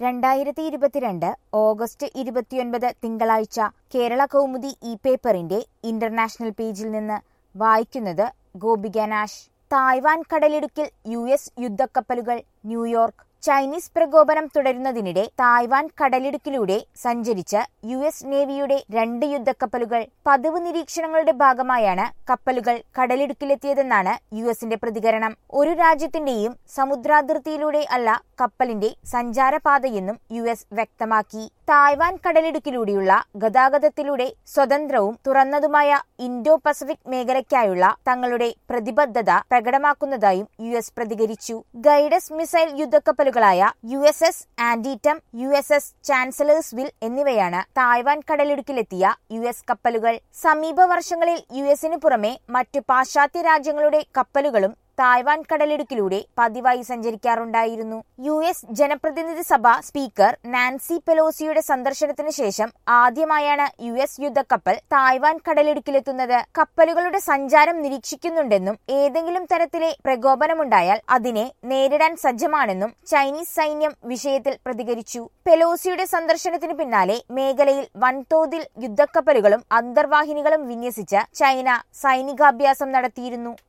രണ്ടായിരത്തി ഇരുപത്തിരണ്ട് ഓഗസ്റ്റ് ഇരുപത്തിയൊൻപത് തിങ്കളാഴ്ച കേരള കൗമുദി ഇ പേപ്പറിന്റെ ഇന്റർനാഷണൽ പേജിൽ നിന്ന് വായിക്കുന്നത് ഗോപിക നാഷ് തായ്വാൻ കടലിടുക്കിൽ യു എസ് യുദ്ധക്കപ്പലുകൾ ന്യൂയോർക്ക് ചൈനീസ് പ്രകോപനം തുടരുന്നതിനിടെ തായ്വാൻ കടലിടുക്കിലൂടെ സഞ്ചരിച്ച യു എസ് നേവിയുടെ രണ്ട് യുദ്ധക്കപ്പലുകൾ പതിവ് നിരീക്ഷണങ്ങളുടെ ഭാഗമായാണ് കപ്പലുകൾ കടലിടുക്കിലെത്തിയതെന്നാണ് യു എസിന്റെ പ്രതികരണം ഒരു രാജ്യത്തിന്റെയും സമുദ്രാതിർത്തിയിലൂടെ അല്ല കപ്പലിന്റെ സഞ്ചാരപാതയെന്നും യു എസ് വ്യക്തമാക്കി തായ്വാൻ കടലിടുക്കിലൂടെയുള്ള ഗതാഗതത്തിലൂടെ സ്വതന്ത്രവും തുറന്നതുമായ ഇൻഡോ പസഫിക് മേഖലയ്ക്കായുള്ള തങ്ങളുടെ പ്രതിബദ്ധത പ്രകടമാക്കുന്നതായും യു എസ് പ്രതികരിച്ചു ഗൈഡസ് മിസൈൽ യുദ്ധക്കപ്പലുകളായ U S S Antietam U S S Chancellorsville എന്നിവയാണ് തായ്വാൻ കടലിടുക്കിലെത്തിയ യു എസ് കപ്പലുകൾ സമീപ വർഷങ്ങളിൽ യു എസിന് പുറമെ മറ്റു പാശ്ചാത്യ രാജ്യങ്ങളുടെ കപ്പലുകളും തായ്വാൻ കടലിടുക്കിലൂടെ പതിവായി സഞ്ചരിക്കാറുണ്ടായിരുന്നു യു എസ് ജനപ്രതിനിധി സഭ സ്പീക്കർ നാൻസി പെലോസിയുടെ സന്ദർശനത്തിന് ശേഷം ആദ്യമായാണ് യു എസ് യുദ്ധക്കപ്പൽ തായ്വാൻ കടലിടുക്കിലെത്തുന്നത് കപ്പലുകളുടെ സഞ്ചാരം നിരീക്ഷിക്കുന്നുണ്ടെന്നും ഏതെങ്കിലും തരത്തിലെ പ്രകോപനമുണ്ടായാൽ അതിനെ നേരിടാൻ സജ്ജമാണെന്നും ചൈനീസ് സൈന്യം വിഷയത്തിൽ പ്രതികരിച്ചു പെലോസിയുടെ സന്ദർശനത്തിന് പിന്നാലെ മേഖലയിൽ വൻതോതിൽ യുദ്ധക്കപ്പലുകളും അന്തർവാഹിനികളും വിന്യസിച്ച് ചൈന സൈനികാഭ്യാസം നടത്തിയിരുന്നു